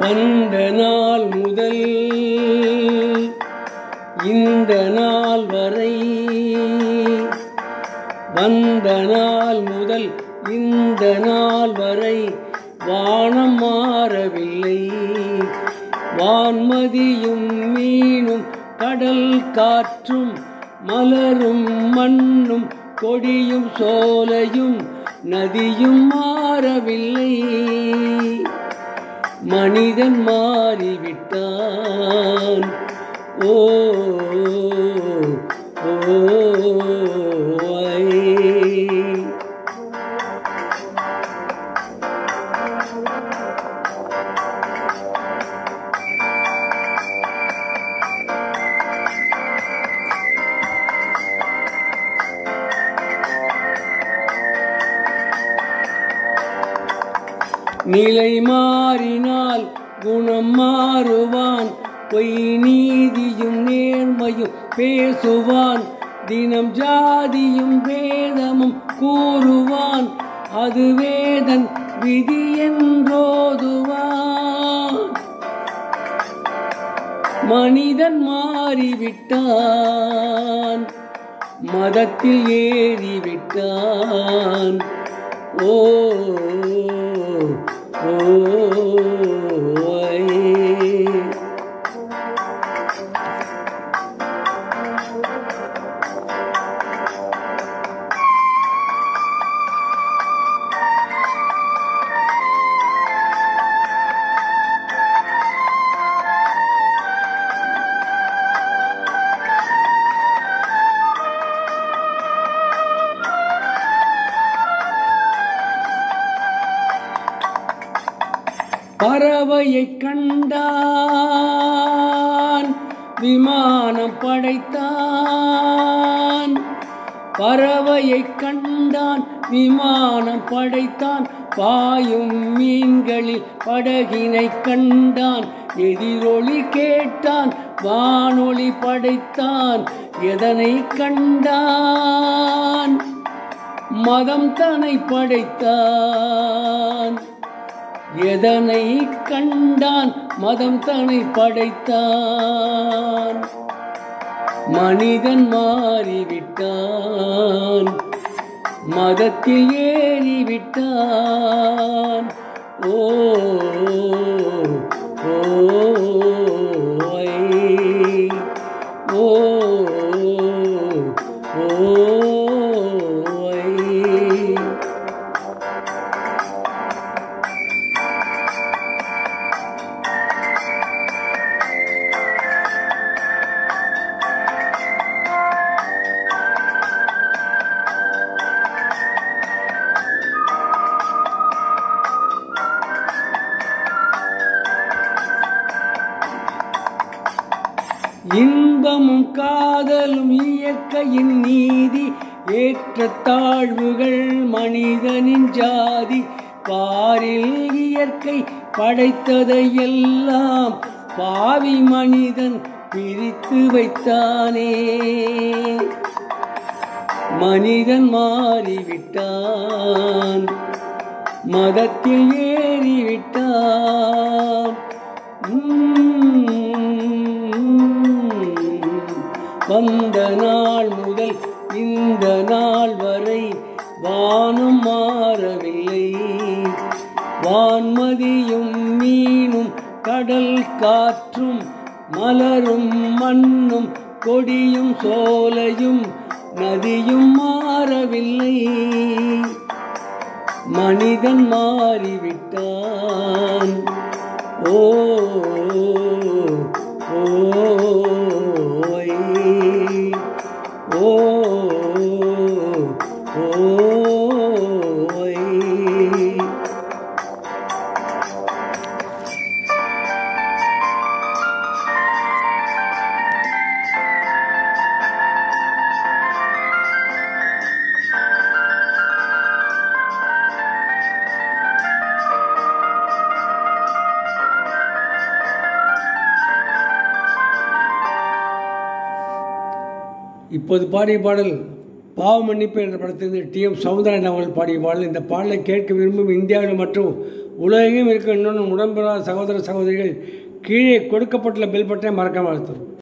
வந்த நாள் முதல் இந்த நாள் வரை வந்த நாள் முதல் இந்த நாள் வரை வானம் மாறவில்லை வான்மதியும் மீனும் கடல் காற்றும் மலரும் மண்ணும் கொடியும் சோலையும் நதியும் மாறவில்லை மனிதன் மாறிவிட்டான் ஓ ஓ ஐ. நிலை மாறினால் குணம் மாறுவான் பொய் நீதியும் நேர்மையும் பேசுவான் தினம் ஜாதியும் வேதமும் கூறுவான் அது வேதன் விதி என்றோதுவான் மனிதன் மாறிவிட்டான் மதத்தில் ஏறிவிட்டான் ஓ ஓ ஐ. பறவையை கண்டான் விமானம் படைத்தான் பறவையை கண்டான் விமானம் படைத்தான் பாயும் மீன்களில் படகினை கண்டான் எதிரொலி கேட்டான் வானொலி படைத்தான் எதனை கண்டான் மதம் தனை படைத்தான் எதனை கண்டான் மதம் தனை படைத்தான் மனிதன் மாறிவிட்டான் மதத்தில் ஏறிவிட்டான் ஓ ஓ ஐ. ஓ ஓ ஐ. இன்பமும் காதலும் இயற்கையின் நீதி ஏற்ற தாழ்வுகள் மனிதனின் ஜாதி பாரில் இயற்கை படைத்ததை எல்லாம் பாவி மனிதன் பிரித்து வைத்தானே மனிதன் மாறிவிட்டான் மதத்தில் ஏறிவிட்டான் உம். வந்த நாள் முதல் இந்த நாள் வரை வானம் மாறவில்லை வான்மதியும் மீனும் கடல் காற்றும் மலரும் மண்ணும் கொடியும் சோலையும் நதியும் மாறவில்லை மனிதன் மாறிவிட்டான் ஓ ஓ ஐ. ஓ ஓ ஐ. இப்போது பாடிய பாடல் பாவ மன்னிப்பு என்ற படத்திலிருந்து டி எம் சவுந்தரன் அவர்கள் பாடிய பாடல் இந்த பாடலை கேட்க விரும்பும் இந்தியாவில் மற்றும் உலகெங்கும் இருக்க இன்னொன்று உடம்பெறாத சகோதர சகோதரிகள் கீழே கொடுக்கப்பட்டுள்ள பெல் பட்டனை மறக்காமல் அழுத்தவும்